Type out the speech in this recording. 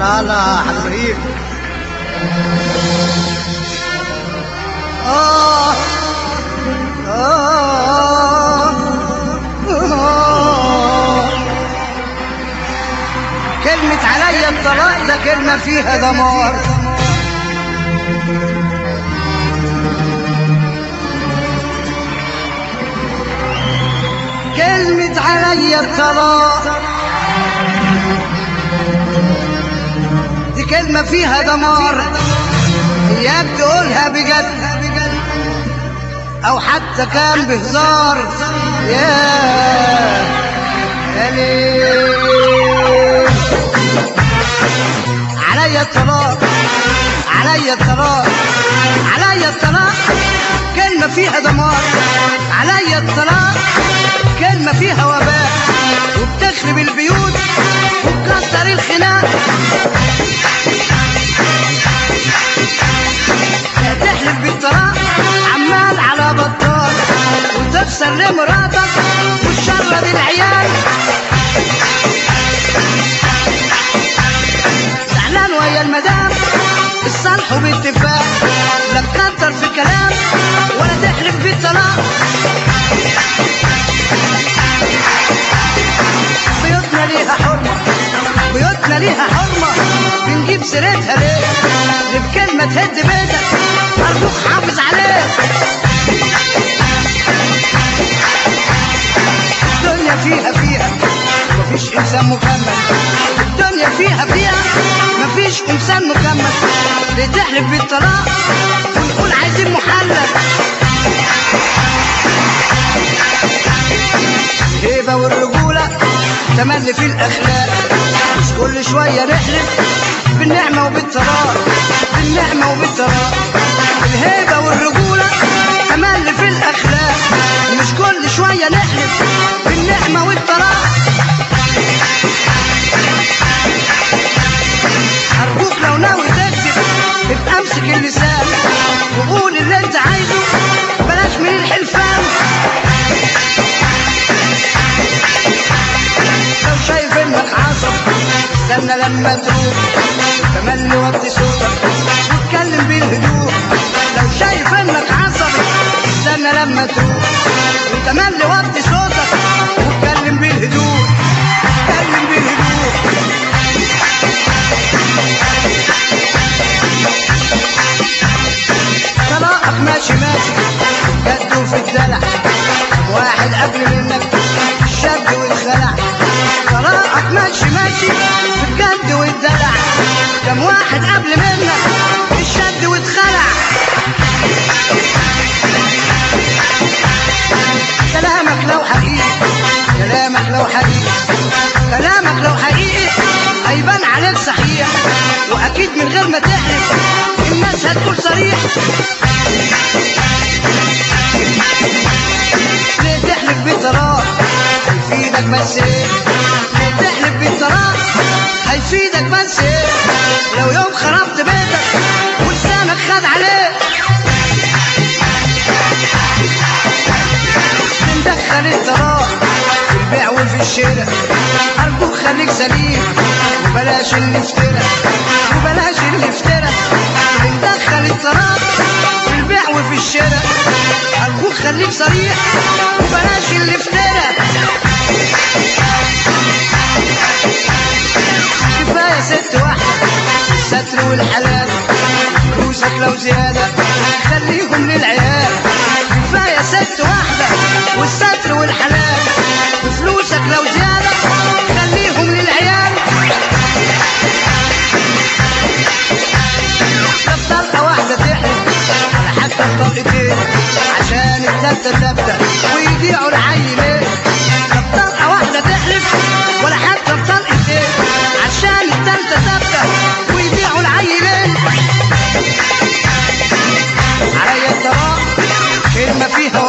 لا لا حاج ابراهيم آه آه آه كلمة عليا الطلاق ده كلمة فيها دمار كلمة عليا الطلاق دي كلمة فيها دمار يا بتقولها بجد أو حتى كان بهزار يا يا ليل عليا الطلاق عليا الطلاق عليا الطلاق كلمة فيها دمار عليا الطلاق كلمة فيها وباء وبتخرب البيوت وبكسر الخناق تحلف بالطلاق عمال على بطال وتخسر لمراتك وتشرد العيال زعلان ويا المدام الصلح وباتفاق لا تكتر في كلام ولا تحلف بالطلاق بيوتنا ليها حرمة بيوتنا ليها حرمة بنجيب سيرتها ليه دي بكلمة تهد بيتك أرجوك حافظ عليه الدنيا فيها فيها مفيش إنسان مكمل الدنيا فيها فيها مفيش إنسان مكمل ليه تحلف بالطلاق ونقول عايزين محلل الهيبة والرجولة تملي في الأخلاق مش كل شوية نحلف بالنعمة وبالطلاق بالنعمة وبالطلاق الهيبة والرجولة تملي في الأخلاق مش كل شوية نحلف بالنعمة والطلاق أرجوك لو ناوي تكذب يبقى امسك اللسان وقول اللي انت عايزه بلاش من الحلفان لو شايف انك عصب استنى لما تروح تملي وطي صوتك واتكلم بالهدوء لو شايف انك عصبي استنى لما تروح وتملي وطي صوتك واتكلم بالهدوء اتكلم بالهدوء طلاقك ماشي ماشي جد وفي الدلع واحد قبل منك الشد والخلع طلاقك ماشي ماشي في الجد والدلع كم واحد قبل منك الشد والخلع كلامك لو حقيقي كلامك لو حقيقي كلامك لو حقيقي هيبان عليك صحيح واكيد من غير ما تحلف الناس هتقول صريح ليه تحلف بالطلاق هيفيدك بس ايه ليه تحلف بالطلاق هيفيدك بس ايه لو يوم خربت بيتك ولسانك خد عليه ندخل الطلاق في البيع وفي الشراء أرجوك خليك سليم وبلاش الافتراء وبلاش الافتراء ندخل الطلاق في البيع وفي الشراء أرجوك خليك صريح وبلاش الافتراء كفاية ست واحدة الستر والحلال فلوسك لو زيادة خليهم للعيال كفاية ست واحدة والستر والحلال وفلوسك لو زيادة خليهم للعيال طب طلقة واحدة تحلف على حتى الطلقتين عشان التالتة تبدأ ويضيعوا العيلين طب طلقة واحدة تحلف ولا حتى بطلقتين عشان التالتة تبدأ ويضيعوا العيلين عليا الطلاق كلمة فيها